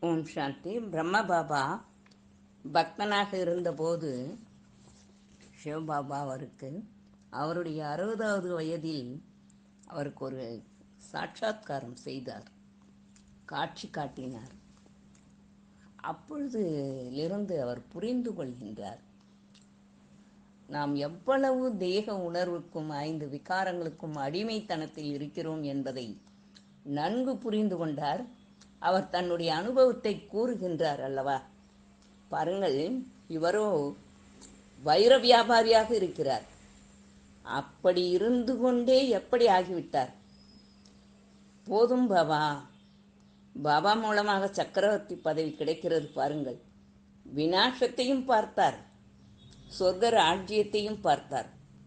ஓம் சாந்தி பிரம்ம பாபா பக்தனாக இருந்தபோது சிவபாபா அவருக்கு அவருடைய அறுபதாவது வயதில் அவருக்கு ஒரு சாட்சாத்காரம் செய்தார் காட்சி காட்டினார் அப்பொழுதிலிருந்து அவர் புரிந்து கொள்கின்றார் நாம் எவ்வளவு தேக உணர்வுக்கும் ஐந்து விகாரங்களுக்கும் அடிமைத்தனத்தில் இருக்கிறோம் என்பதை நன்கு புரிந்து கொண்டார் அவர் தன்னுடைய அனுபவத்தை கூறுகின்றார் அல்லவா பாருங்கள் இவரோ வைர வியாபாரியாக இருக்கிறார் அப்படி இருந்து கொண்டே எப்படி ஆகிவிட்டார் போதும் பாபா பாபா மூலமாக சக்கரவர்த்தி பதவி கிடைக்கிறது பாருங்கள் வினாசத்தையும் பார்த்தார் சொர்க்க ராஜ்யத்தையும் பார்த்தார்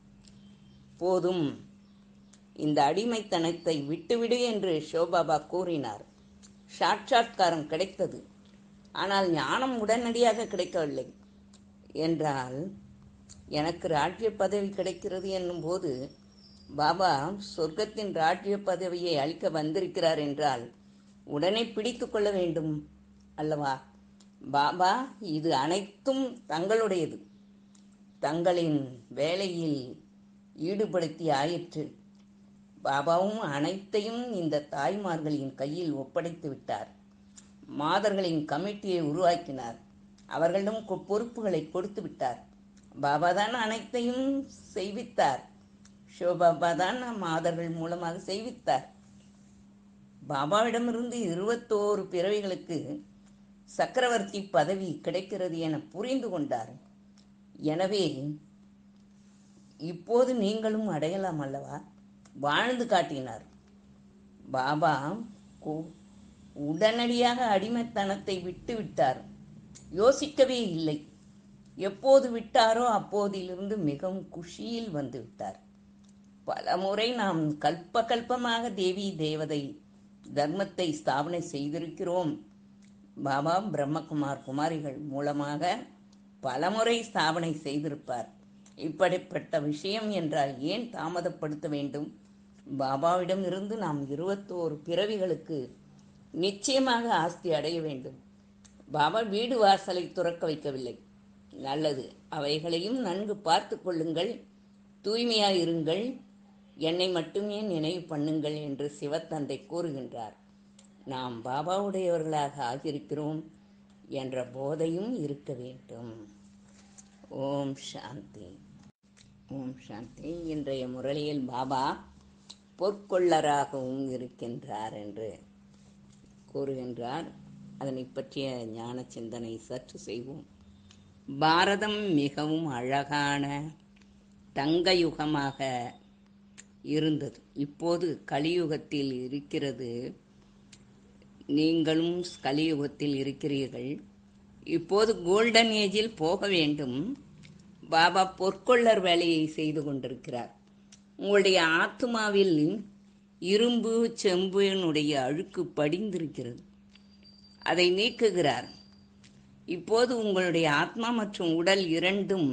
போதும் இந்த அடிமைத்தனத்தை விட்டுவிடு என்று ஷோபாபா கூறினார் சாட்சாத்காரம் கிடைத்தது ஆனால் ஞானம் உடனடியாக கிடைக்கவில்லை என்றால் எனக்கு ராஜ்ய பதவி கிடைக்கிறது என்னும்போது பாபா சொர்க்கத்தின் ராஜ்ய பதவியை அளிக்க வந்திருக்கிறார் என்றால் உடனே பிடித்து கொள்ள வேண்டும் அல்லவா பாபா இது அனைத்தும் தங்களுடையது தங்களின் வேலையில் ஈடுபடுத்தி ஆயிற்று பாபாவும் அனைத்தையும் இந்த தாய்மார்களின் கையில் ஒப்படைத்து விட்டார் மாதர்களின் கமிட்டியை உருவாக்கினார் அவர்களிடம் கொ- பொறுப்புகளை கொடுத்து விட்டார் பாபா தான் அனைத்தையும் செய்வித்தார் சிவபாபா தான் மாதர்கள் மூலமாக செய்வித்தார் பாபாவிடமிருந்து இருபத்தோரு பிறவிகளுக்கு சக்கரவர்த்தி பதவி கிடைக்கிறது என புரிந்து கொண்டார் எனவே இப்போது நீங்களும் அடையலாம் அல்லவா வாழ்ந்து காட்டினார் பாபா கு- உடனடியாக அடிமைத்தனத்தை விட்டு விட்டார் யோசிக்கவே இல்லை எப்போது விட்டாரோ அப்போதிலிருந்து மிகவும் குஷியில் வந்து விட்டார் பலமுறை நாம் கல்ப கல்பமாக தேவி தேவதை தர்மத்தை ஸ்தாபனை செய்திருக்கிறோம் பாபா பிரம்மகுமார் குமாரிகள் மூலமாக பலமுறை ஸ்தாபனை செய்திருப்பார் இப்படிப்பட்ட விஷயம் என்றால் ஏன் தாமதப்படுத்த வேண்டும் பாபாவிடம் இருந்து நாம் இருபத்தோரு பிறவிகளுக்கு நிச்சயமாக ஆஸ்தி அடைய வேண்டும் பாபா வீடு வாசலை துறக்க வைக்கவில்லை நல்லது அவைகளையும் நன்கு பார்த்து கொள்ளுங்கள் தூய்மையாயிருங்கள் என்னை மட்டுமே நினைவு பண்ணுங்கள் என்று சிவத்தந்தை கூறுகின்றார் நாம் பாபாவுடையவர்களாக ஆகியிருக்கிறோம் என்ற போதையும் இருக்க வேண்டும் ஓம் சாந்தி ஓம் சாந்தி இன்றைய முரளியில் பாபா பொற்கொள்ளராகவும் இருக்கின்றார் என்று கூறுகின்றார் அதனை பற்றிய ஞான சிந்தனை சற்று செய்வோம் பாரதம் மிகவும் அழகான தங்க யுகமாக இருந்தது இப்போது கலியுகத்தில் இருக்கிறது நீங்களும் கலியுகத்தில் இருக்கிறீர்கள் இப்போது கோல்டன் ஏஜில் போக வேண்டும் பாபா பொற்கொள்ளர் வேலையை செய்து கொண்டிருக்கிறார் உங்களுடைய ஆத்மாவில் இரும்பு செம்பினுடைய அழுக்கு படிந்திருக்கிறது அதை நீக்குகிறார் இப்போது உங்களுடைய ஆத்மா மற்றும் உடல் இரண்டும்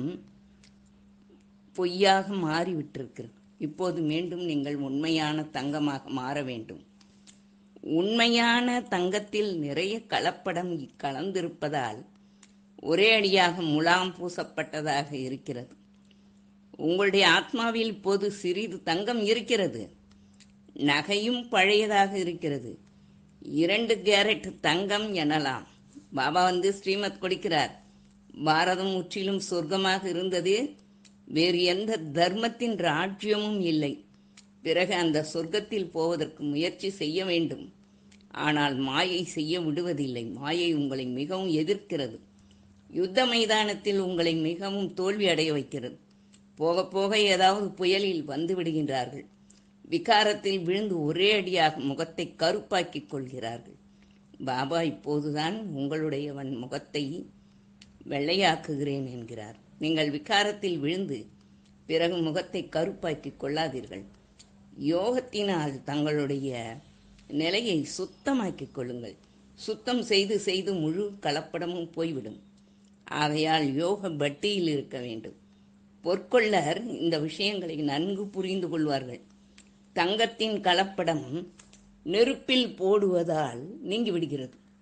பொய்யாக மாறிவிட்டிருக்கிறது இப்போது மீண்டும் நீங்கள் உண்மையான தங்கமாக மாற வேண்டும் உண்மையான தங்கத்தில் நிறைய கலப்படம் கலந்திருப்பதால் ஒரே அடியாக முலாம் பூசப்பட்டதாக இருக்கிறது உங்களுடைய ஆத்மாவில் இப்போது சிறிது தங்கம் இருக்கிறது நகையும் பழையதாக இருக்கிறது இரண்டு கேரட் தங்கம் எனலாம் பாபா வந்து ஸ்ரீமத் கொடுக்கிறார் பாரதம் முற்றிலும் சொர்க்கமாக இருந்தது வேறு எந்த தர்மத்தின் ராஜ்யமும் இல்லை பிறகு அந்த சொர்க்கத்தில் போவதற்கு முயற்சி செய்ய வேண்டும் ஆனால் மாயை செய்ய விடுவதில்லை மாயை உங்களை மிகவும் எதிர்க்கிறது யுத்த மைதானத்தில் உங்களை மிகவும் தோல்வி அடைய வைக்கிறது போக போக ஏதாவது புயலில் வந்து விடுகின்றார்கள் விகாரத்தில் விழுந்து ஒரே அடியாக முகத்தை கருப்பாக்கிக் கொள்கிறார்கள் பாபா இப்போதுதான் உங்களுடையவன் முகத்தை வெள்ளையாக்குகிறேன் என்கிறார் நீங்கள் விகாரத்தில் விழுந்து பிறகு முகத்தை கருப்பாக்கிக் கொள்ளாதீர்கள் யோகத்தினால் தங்களுடைய நிலையை சுத்தமாக்கிக் கொள்ளுங்கள் சுத்தம் செய்து செய்து முழு கலப்படமும் போய்விடும் ஆகையால் யோக பட்டியில் இருக்க வேண்டும் பொற்கொள்ளர் இந்த விஷயங்களை நன்கு புரிந்து கொள்வார்கள் தங்கத்தின் கலப்படம் நெருப்பில் போடுவதால் நீங்கி விடுகிறது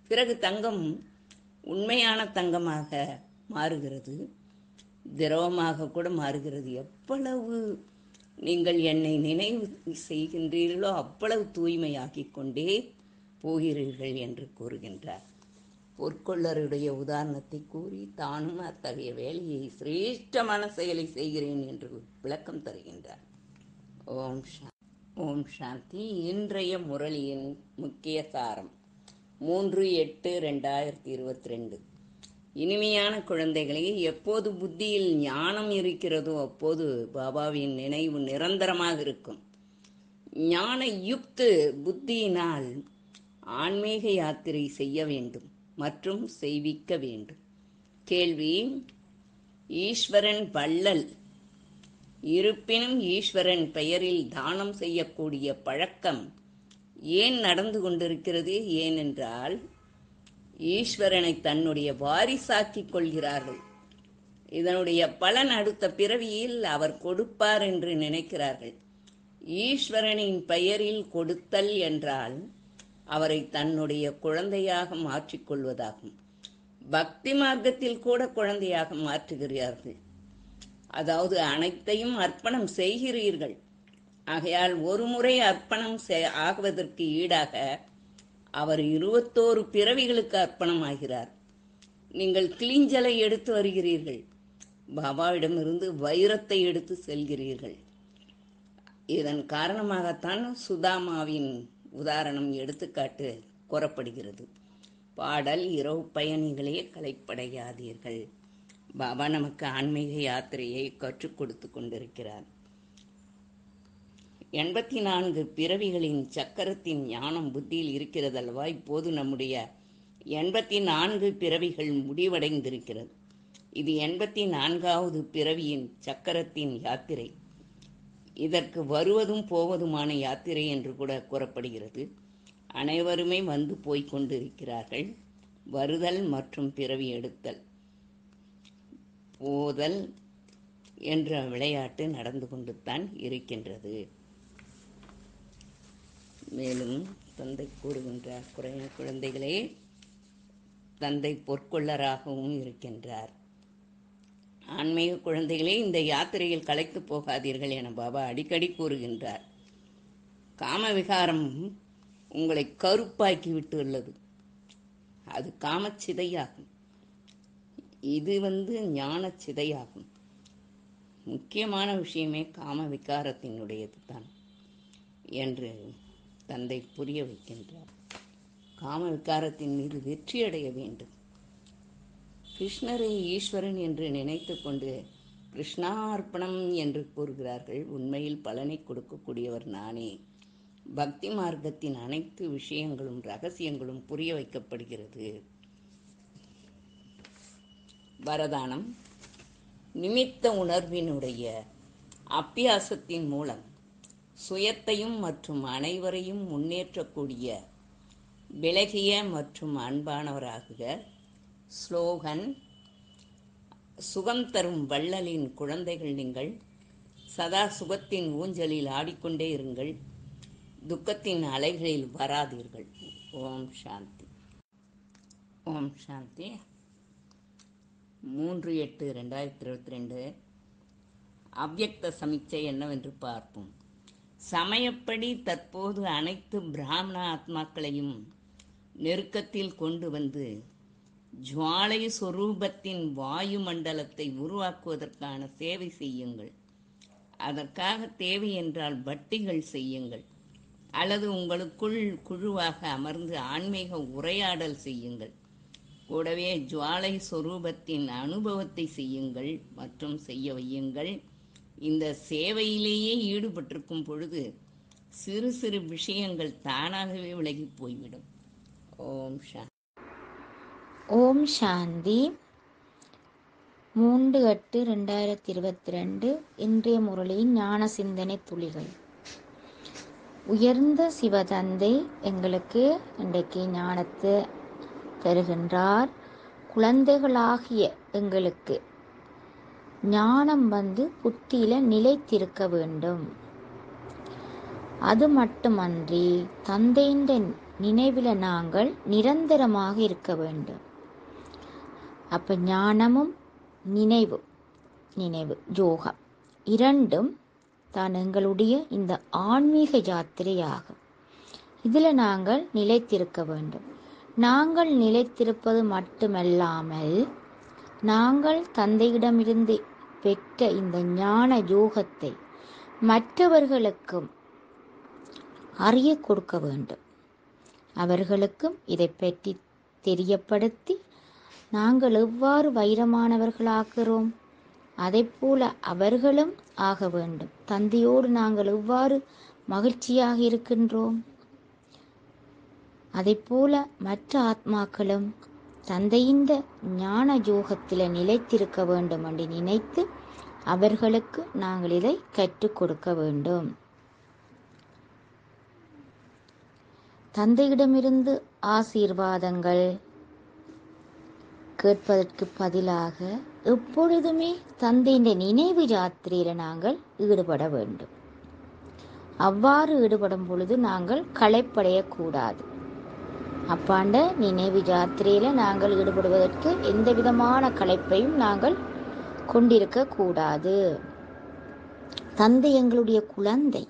பிறகு தங்கம் உண்மையான தங்கமாக மாறுகிறது திரவமாக கூட மாறுகிறது எவ்வளவு நீங்கள் என்னை நினைவு செய்கின்றீர்களோ அவ்வளவு தூய்மையாக்கிக் கொண்டே போகிறீர்கள் என்று கூறுகின்றார் பொற்கொள்ளருடைய உதாரணத்தை கூறி தானும் அத்தகைய வேலையை சிரேஷ்டமான செயலை செய்கிறேன் என்று விளக்கம் தருகின்றார் ஓம் சா ஓம் சாந்தி இன்றைய முரளியின் முக்கிய சாரம் மூன்று எட்டு ரெண்டாயிரத்தி இருபத்தி ரெண்டு இனிமையான குழந்தைகளே எப்போது புத்தியில் ஞானம் இருக்கிறதோ அப்போது பாபாவின் நினைவு நிரந்தரமாக இருக்கும் ஞான யுக்து புத்தியினால் ஆன்மீக யாத்திரை செய்ய வேண்டும் மற்றும் செய்விக்க வேண்டும் கேள்வி ஈஸ்வரன் வள்ளல் இருப்பினும் ஈஸ்வரன் பெயரில் தானம் செய்யக்கூடிய பழக்கம் ஏன் நடந்து கொண்டிருக்கிறது ஏனென்றால் ஈஸ்வரனை தன்னுடைய வாரிசாக்கிக் கொள்கிறார்கள் இதனுடைய பலன் அடுத்த பிறவியில் அவர் கொடுப்பார் என்று நினைக்கிறார்கள் ஈஸ்வரனின் பெயரில் கொடுத்தல் என்றால் அவரை தன்னுடைய குழந்தையாக மாற்றிக்கொள்வதாகும் பக்தி மார்க்கத்தில் கூட குழந்தையாக மாற்றுகிறார்கள் அதாவது அனைத்தையும் அர்ப்பணம் செய்கிறீர்கள் ஆகையால் ஒரு முறை அர்ப்பணம் செ- ஆகுவதற்கு ஈடாக அவர் இருபத்தோரு பிறவிகளுக்கு அர்ப்பணமாகிறார் நீங்கள் கிளிஞ்சலை எடுத்து வருகிறீர்கள் பாபாவிடமிருந்து வைரத்தை எடுத்து செல்கிறீர்கள் இதன் காரணமாகத்தான் சுதாமாவின் உதாரணம் எடுத்துக்காட்டு கூறப்படுகிறது பாடல் இரவு பயணிகளே களைப்படையாதீர்கள் பாபா நமக்கு ஆன்மீக யாத்திரையை கற்றுக் கொடுத்து கொண்டிருக்கிறார் எண்பத்தி நான்கு பிறவிகளின் சக்கரத்தின் ஞானம் புத்தியில் இருக்கிறதல்வா இப்போது நம்முடைய எண்பத்தி நான்கு பிறவிகள் முடிவடைந்திருக்கிறது இது எண்பத்தி நான்காவது பிறவியின் சக்கரத்தின் யாத்திரை இதற்கு வருவதும் போவதுமான யாத்திரை என்று கூட கூறப்படுகிறது அனைவருமே வந்து போய்க் கொண்டிருக்கிறார்கள் வருதல் மற்றும் பிறவி எடுத்தல் போதல் என்ற விளையாட்டு நடந்து கொண்டுத்தான் இருக்கின்றது மேலும் தந்தை கூறுகின்றார் குறைய குழந்தைகளே தந்தை பொற்கொள்ளராகவும் இருக்கின்றார் ஆன்மீக குழந்தைகளே இந்த யாத்திரையில் களைத்து போகாதீர்கள் என பாபா அடிக்கடி கூறுகின்றார் காம விகாரம் உங்களை கருப்பாக்கி விட்டுள்ளது அது காமச்சிதையாகும் இது வந்து ஞான சிதையாகும் முக்கியமான விஷயமே காம விகாரத்தினுடையது தான் என்று தந்தை புரிய வைக்கின்றார் காம விகாரத்தின் மீது வெற்றி அடைய வேண்டும் கிருஷ்ணரை ஈஸ்வரன் என்று நினைத்து கொண்டு கிருஷ்ணார்ப்பணம் என்று கூறுகிறார்கள் உண்மையில் பலனை கொடுக்கக்கூடியவர் நானே பக்தி மார்க்கத்தின் அனைத்து விஷயங்களும் ரகசியங்களும் புரிய வைக்கப்படுகிறது வரதானம் நிமித்த உணர்வினுடைய அப்பியாசத்தின் மூலம் சுயத்தையும் மற்றும் அனைவரையும் முன்னேற்றக்கூடிய விலகிய மற்றும் அன்பானவராகுக ஸ்லோகன் சுகம் தரும் வள்ளலின் குழந்தைகள் நீங்கள் சதா சுகத்தின் ஊஞ்சலில் ஆடிக்கொண்டே இருங்கள் துக்கத்தின் அலைகளில் வராதீர்கள் ஓம் சாந்தி ஓம் சாந்தி மூன்று எட்டு ரெண்டாயிரத்தி இருபத்தி ரெண்டு அவ்யக்த சமீட்சை என்னவென்று பார்ப்போம் சமயப்படி தற்போது அனைத்து பிராமண ஆத்மாக்களையும் நெருக்கத்தில் கொண்டு வந்து ஜுவாலை சொரூபத்தின் வாயு மண்டலத்தை உருவாக்குவதற்கான சேவை செய்யுங்கள் அதற்காக தேவை என்றால் வட்டிகள் செய்யுங்கள் அல்லது உங்களுக்குள் குழுவாக அமர்ந்து ஆன்மீக உரையாடல் செய்யுங்கள் கூடவே ஜுவாலை சொரூபத்தின் அனுபவத்தை செய்யுங்கள் மற்றும் செய்ய வையுங்கள் இந்த சேவையிலேயே ஈடுபட்டிருக்கும் பொழுது சிறு சிறு விஷயங்கள் தானாகவே விலகி போய்விடும் ஓம் ஷா ஓம் சாந்தி மூன்று எட்டு ரெண்டாயிரத்தி இருபத்தி ரெண்டு இன்றைய முரளியின் ஞான சிந்தனை துளிகள் உயர்ந்த சிவதந்தை எங்களுக்கு இன்றைக்கு ஞானத்தை தருகின்றார் குழந்தைகளாகிய எங்களுக்கு ஞானம் வந்து புத்தியில நிலைத்திருக்க வேண்டும் அது மட்டுமன்றி தந்தையின் நினைவில் நாங்கள் நிரந்தரமாக இருக்க வேண்டும் அப்ப ஞானமும் நினைவு நினைவு யோகம் இரண்டும் தான் எங்களுடைய இந்த ஆன்மீக யாத்திரையாகும் இதில் நாங்கள் நிலைத்திருக்க வேண்டும் நாங்கள் நிலைத்திருப்பது மட்டுமல்லாமல் நாங்கள் தந்தையிடமிருந்து பெற்ற இந்த ஞான யோகத்தை மற்றவர்களுக்கும் அறிய கொடுக்க வேண்டும் அவர்களுக்கும் இதை பற்றி தெரியப்படுத்தி நாங்கள் எவ்வாறு வைரமானவர்களாகிறோம் அதை போல அவர்களும் ஆக வேண்டும் தந்தையோடு நாங்கள் எவ்வாறு மகிழ்ச்சியாக இருக்கின்றோம் அதை போல மற்ற ஆத்மாக்களும் தந்தையின் ஞான யோகத்தில் நிலைத்திருக்க வேண்டும் என்று நினைத்து அவர்களுக்கு நாங்கள் இதை கற்றுக் கொடுக்க வேண்டும் தந்தையிடமிருந்து ஆசீர்வாதங்கள் கேட்பதற்கு பதிலாக எப்பொழுதுமே தந்தையின் நினைவு யாத்திரையில நாங்கள் ஈடுபட வேண்டும் அவ்வாறு ஈடுபடும் பொழுது நாங்கள் களைப்படையக்கூடாது அப்பாண்ட நினைவு யாத்திரையில நாங்கள் ஈடுபடுவதற்கு எந்த விதமான களைப்பையும் நாங்கள் கொண்டிருக்க கூடாது தந்தை எங்களுடைய குழந்தை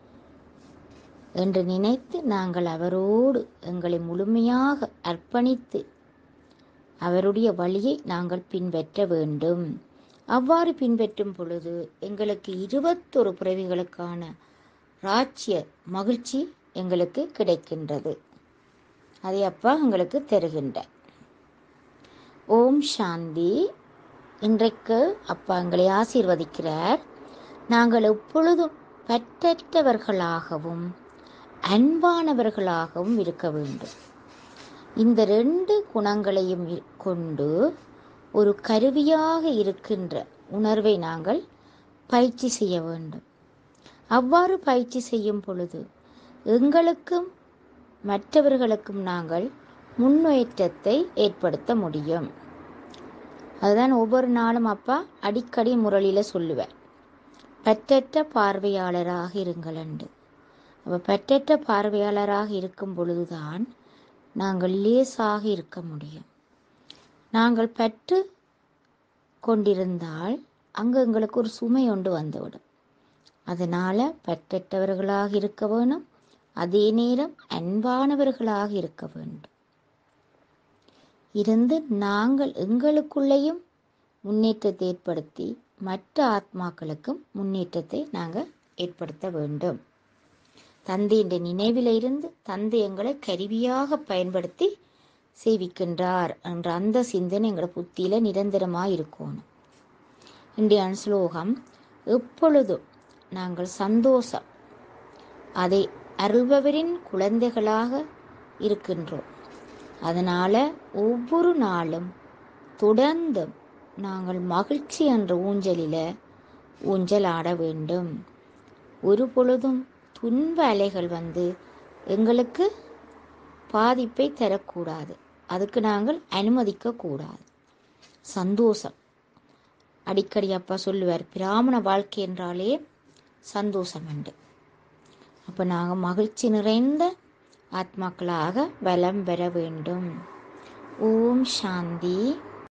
என்று நினைத்து நாங்கள் அவரோடு எங்களை முழுமையாக அர்ப்பணித்து அவருடைய வழியை நாங்கள் பின்பற்ற வேண்டும் அவ்வாறு பின்பற்றும் பொழுது எங்களுக்கு இருபத்தொரு பிறவிகளுக்கான ராஜ்ய மகிழ்ச்சி எங்களுக்கு கிடைக்கின்றது அதை அப்பா எங்களுக்கு தருகின்ற ஓம் சாந்தி இன்றைக்கு அப்பா எங்களை ஆசீர்வதிக்கிறார் நாங்கள் எப்பொழுதும் பற்றற்றவர்களாகவும் அன்பானவர்களாகவும் இருக்க வேண்டும் இந்த ரெண்டு குணங்களையும் இ- கொண்டு ஒரு கருவியாக இருக்கின்ற உணர்வை நாங்கள் பயிற்சி செய்ய வேண்டும் அவ்வாறு பயிற்சி செய்யும் பொழுது எங்களுக்கும் மற்றவர்களுக்கும் நாங்கள் முன்னேற்றத்தை ஏற்படுத்த முடியும் அதுதான் ஒவ்வொரு நாளும் அப்பா அடிக்கடி முரளியில் சொல்லுவேன் பற்றற்ற பார்வையாளராக இருங்கள் என்று அப்போ பற்றற்ற பார்வையாளராக இருக்கும் பொழுதுதான் நாங்கள் லேசாக இருக்க முடியும் நாங்கள் பற்று கொண்டிருந்தால் அங்கு எங்களுக்கு ஒரு சுமை ஒன்று வந்துவிடும் அதனால பற்றற்றவர்களாக இருக்க வேணும் அதே நேரம் அன்பானவர்களாக இருக்க வேண்டும் இருந்து நாங்கள் எங்களுக்குள்ளேயும் முன்னேற்றத்தை ஏற்படுத்தி மற்ற ஆத்மாக்களுக்கும் முன்னேற்றத்தை நாங்கள் ஏற்படுத்த வேண்டும் தந்தையின் நினைவில் இருந்து தந்தை எங்களை கருவியாக பயன்படுத்தி சேவிக்கின்றார் என்ற அந்த சிந்தனை எங்களோட புத்தியில நிரந்தரமாக இருக்கணும் இன்றைய ஸ்லோகம் எப்பொழுதும் நாங்கள் சந்தோஷம் அதை அருள்பவரின் குழந்தைகளாக இருக்கின்றோம் அதனால ஒவ்வொரு நாளும் தொடர்ந்து நாங்கள் மகிழ்ச்சி என்ற ஊஞ்சலில ஊஞ்சல் ஆட வேண்டும் ஒரு பொழுதும் துன்ப அலைகள் வந்து எங்களுக்கு பாதிப்பை தரக்கூடாது அதுக்கு நாங்கள் அனுமதிக்க கூடாது சந்தோஷம் அடிக்கடி அப்பா சொல்லுவார் பிராமண வாழ்க்கை என்றாலே சந்தோஷம் உண்டு அப்போ நாங்கள் மகிழ்ச்சி நிறைந்த ஆத்மாக்களாக வலம் பெற வேண்டும் ஓம் சாந்தி